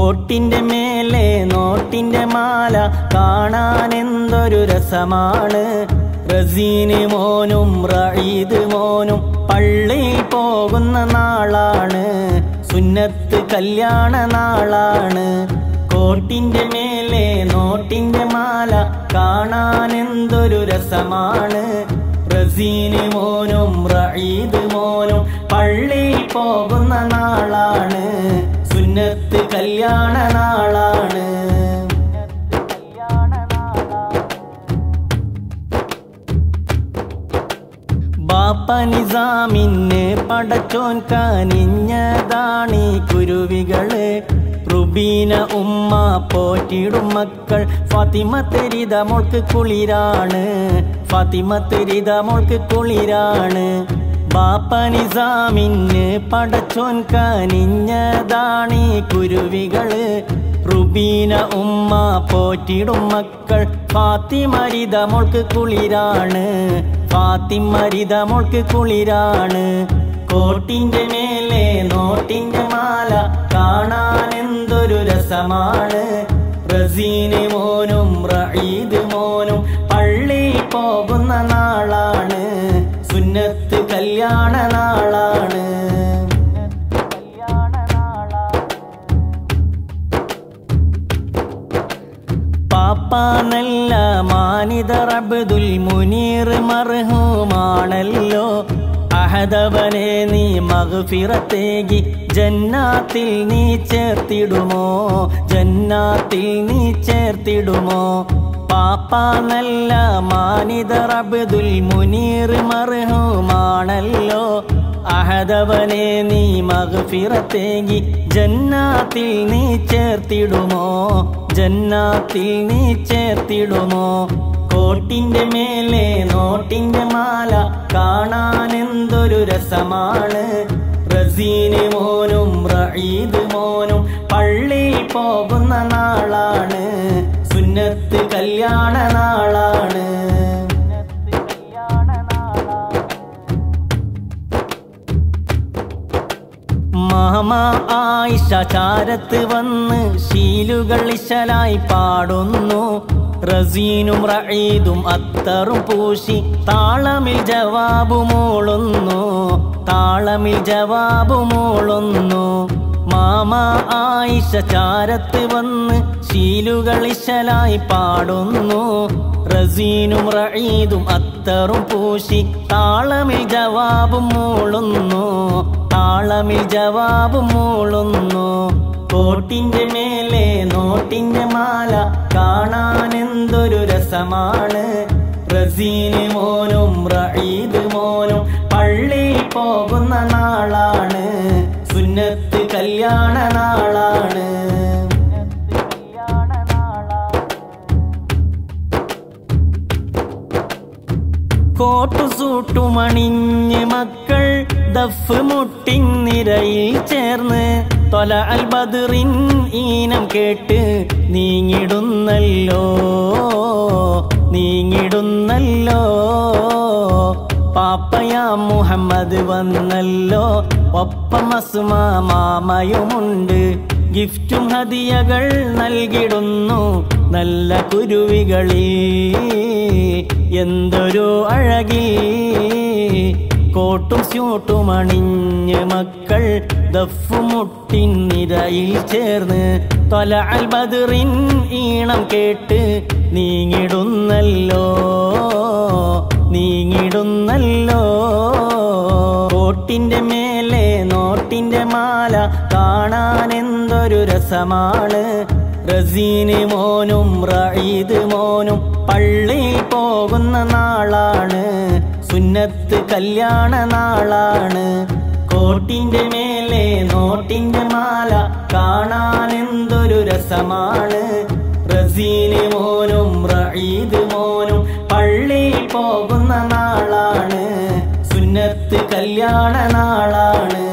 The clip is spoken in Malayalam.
കോട്ടിന്റെ മേലെ നോട്ടിന്റെ മാല കാണാൻ എന്തൊരു രസമാണ് റസീന് മോനും റഈദ് മോനും പള്ളിയിൽ പോകുന്ന നാളാണ് സുന്നത്ത് കല്യാണ നാളാണ് കോട്ടിന്റെ മേലെ നോട്ടിന്റെ മാല കാണാൻ എന്തൊരു രസമാണ് റസീന് മോനും റഈദ് മോനും പള്ളിയിൽ പോകുന്ന നാളാണ് സുന്നത്ത് കല്യാണ നാളാണ് ബാപ്പ നിസാമിന് പടച്ചോൻ കനിഞ്ഞതാണീ കുരുവികള് റുബീന ഉമ്മ പോറ്റിടും മക്കൾ ഫാത്തിമ തെരിത മോൾക്ക് കുളിരാണ് ഫാത്തിമ തെരിത മോൾക്ക് കുളിരാണ് ബാപ്പ നിസാമിന് പടച്ചോൻ കനിഞ്ഞതാണീ കുരുവികള് റുബീന ഉമ്മ പോറ്റിടും മക്കൾ ഫാത്തിമരിത മോൾക്ക് കുളിരാണ് ഫാത്തിമരിത മോൾക്ക് കുളിരാണ് കോട്ടിന്റെ മേലെ നോട്ടിന്റെ മാല കാണാൻ എന്തൊരു രസമാണ് റസീന് മോനും റഈദ് മോനും പള്ളി പോകുന്ന നാളാണ് സുന്നത്ത് കല്യാണ നാളാണ് പാപ്പ നല്ല മാനിതർ അബ്ദുൽ മുനീർ മർഹൂമാണല്ലോ അഹദവനെ നീ മഗ്ഫിറത്തേകി ജന്നാത്തിൽ നീ ചേർത്തിടുമോ ജന്നാത്തിൽ നീ ചേർത്തിടുമോ പാപ്പ നല്ല മാനിതർ അബ്ദുൽ മുനീർ മർഹൂമാണല്ലോ അഹദവനെ നീ മഗ്ഫിറത്തേകി ജന്നാത്തിൽ നീ ചേർത്തിടുമോ ജന്നാത്തിൽ നീ ചേർത്തിടുമോ കോട്ടിന്റെ മേലെ നോട്ടിന്റെ മാല കാണാൻ എന്തൊരു രസമാണ് റസീന് മോനും റഈദ് മോനും പള്ളിയിൽ പോകുന്ന നാളാണ് സുന്നത്ത് കല്യാണ നാളാണ് മാമ ആയിഷ ചാരത്ത് വന്ന് ശീലുകൾ ഇശലായി പാടുന്നു റസീനും റഈദും അത്തറും പൂശി താളമിൽ ജവാബു മൂളുന്നു താളമിൽ ജവാബു മൂളുന്നു മാമ ആയിഷ ചാരത്ത് വന്ന് ശീലുകൾ ഇശലായി പാടുന്നു റസീനും റഈദും അത്തറും പൂശി താളമിൽ ജവാബും മൂളുന്നു താളമിൽ ജവാബും മൂളുന്നു കോട്ടിന്റെ മേലെ നോട്ടിന്റെ മാല കാണാൻ എന്തൊരു രസമാണ് റസീന് മോനും റഈദ് മോനും പള്ളിയിൽ പോകുന്ന നാളാണ് സുന്നത്ത് കല്യാണ നാളാണ് കോട്ടു സൂട്ടുമണിഞ്ഞ് മക്കൾ ദഫ് മുട്ടിന്നിരയിൽ ചേർന്ന് തൊല അൽ ബദറിൻ ഈനം കേട്ട് നീങ്ങിടുന്നല്ലോ നീങ്ങിടുന്നല്ലോ പാപ്പയാ മുഹമ്മദ് വന്നല്ലോ ഒപ്പം അസുമ മാമയുമുണ്ട് ഗിഫ്റ്റും ഹദിയകൾ നൽകിടുന്നു നല്ല കുരുവികളിൽ എന്തൊരു അഴകിൽ കോട്ടും സ്യൂട്ടും അണിഞ്ഞ് മക്കൾ ദഫുമുട്ടിൻ നിരയിൽ ചേർന്ന് തൊല അൽ ബദറിൻ ഈണം കേട്ട് നീങ്ങിടുന്നല്ലോ നീങ്ങിടുന്നല്ലോ കോട്ടിന്റെ മേലെ നോട്ടിന്റെ മാല കാണാൻ എന്തൊരു രസമാണ് റസീന് മോനും റഈദ് മോനും പള്ളിയിൽ പോകുന്ന നാളാണ് സുന്നത്ത് കല്യാണ നാളാണ് കോട്ടിന്റെ മേലെ നോട്ടിന്റെ മാല കാണാൻ എന്തൊരു രസമാണ് റസീന് മോനും റഈദ് മോനും പള്ളിയിൽ പോകുന്ന നാളാണ് സുന്നത്ത് കല്യാണ നാളാണ്